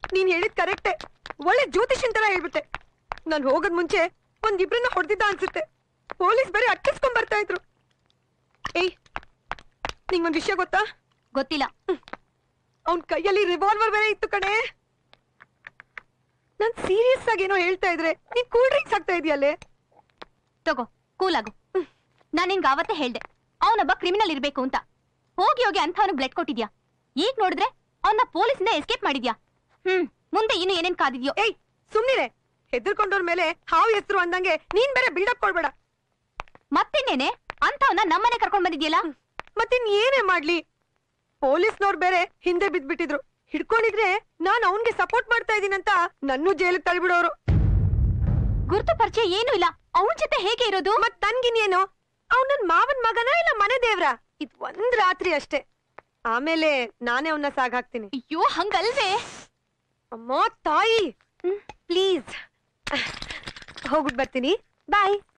ನೀನ್ ಹೇಳಿದ್ ಕರೆಕ್ಟೆ ಒಳ್ಳೆ ಜ್ಯೋತಿಷನ್ ತರ ಹೇಳ್ಬಿಟ್ಟೆ ನಾನ್ ಹೋಗದ್ ಮುಂಚೆ ಒಂದಿಬ್ರನ್ನ ಹೊಡೆದಿದ್ದ ಅನ್ಸುತ್ತೆ ಪೊಲೀಸ್ ಬೇರೆ ಅಟ್ಟಿಸ್ಕೊಂಡ್ ಬರ್ತಾ ಇದ್ರು ಏಯ್ ನಿಂಗೊಂದ್ ವಿಷಯ ಗೊತ್ತಾ ಗೊತ್ತಿಲ್ಲ ಅವನ್ ಕೈಯಲ್ಲಿ ರಿವಾಲ್ವರ್ ಬೇರೆ ಇತ್ತು ಕಣೆ ನಾನ್ ಸೀರಿಯಸ್ ಆಗಿ ಏನೋ ಹೇಳ್ತಾ ಇದ್ರೆ ನೀನ್ ಕೂಲ್ ಡ್ರಿಂಕ್ಸ್ ಆಗ್ತಾ ಇದೆಯಲ್ಲೇ ತಗೋ ಕೂಲ್ ಆಗು ನಾನ್ ನಿನ್ಗೆ ಅವತ್ತೇ ಹೇಳ್ದೆ ಅವನೊಬ್ಬ ಕ್ರಿಮಿನಲ್ ಇರ್ಬೇಕು ಅಂತ ಹೋಗಿ ಹೋಗಿ ಅಂಥವನು ಬ್ಲಡ್ ಕೊಟ್ಟಿದ್ಯಾ ಈಗ ನೋಡಿದ್ರೆ ಅವನ್ನ ಪೊಲೀಸಿಂದ ಎಸ್ಕೇಪ್ ಮಾಡಿದ್ಯಾ ಹ್ಮ್ ಮುಂದೆ ಇನ್ನು ಏನೇನ್ ಕಾದಿದ್ಯೋ ಏಯ್ ಸುಮ್ನಿರೆ ಹೆದರ್ಕೊಂಡವ್ರ ಮೇಲೆ ಹಾವು ಹೆಸರು ಅಂದಂಗೆ ನೀನ್ ಬೇರೆ ಬಿಲ್ಡಪ್ ಕೊಡ್ಬೇಡ ಮತ್ತಿನ್ನೇನೆ ಅಂಥವನ್ನ ನಮ್ಮನೆ ಕರ್ಕೊಂಡ್ ಬಂದಿದ್ಯಲ್ಲ ಮತ್ತಿನ್ ಏನೇ ಮಾಡ್ಲಿ ಪೊಲೀಸ್ನವ್ರು ಬೇರೆ ಹಿಂದೆ ಬಿದ್ಬಿಟ್ಟಿದ್ರು ಹಿಡ್ಕೊಂಡಿದ್ರೆ ನಾನ್ ಅವನ್ಗೆ ಸಪೋರ್ಟ್ ಮಾಡ್ತಾ ಇದೀನಂತ ನನ್ನೂ ಜೈಲಿಗೆ ತಳ್ಬಿಡೋರು ಗುರುತು ಪರಿಚಯ ಏನೂ ಇಲ್ಲ ಅವನ ಜೊತೆ ಹೇಗೆ ಇರೋದು ಮತ್ ನನ್ಗಿನ್ಯೇನು ಅವ್ನ್ ನನ್ ಮಾವನ್ ಮಗನ ಇಲ್ಲ ಮನೆ ದೇವ್ರ ಇದ್ ಒಂದ್ ರಾತ್ರಿ ಅಷ್ಟೇ ಆಮೇಲೆ ನಾನೇ ಅವನ್ನ ಸಾಗಾಕ್ತೀನಿ ಅಯ್ಯೋ ಹಂಗಲ್ವೇ ಅಮ್ಮ ತಾಯಿ ಪ್ಲೀಸ್ ಹೋಗ್ಬಿಟ್ ಬರ್ತೀನಿ ಬಾಯ್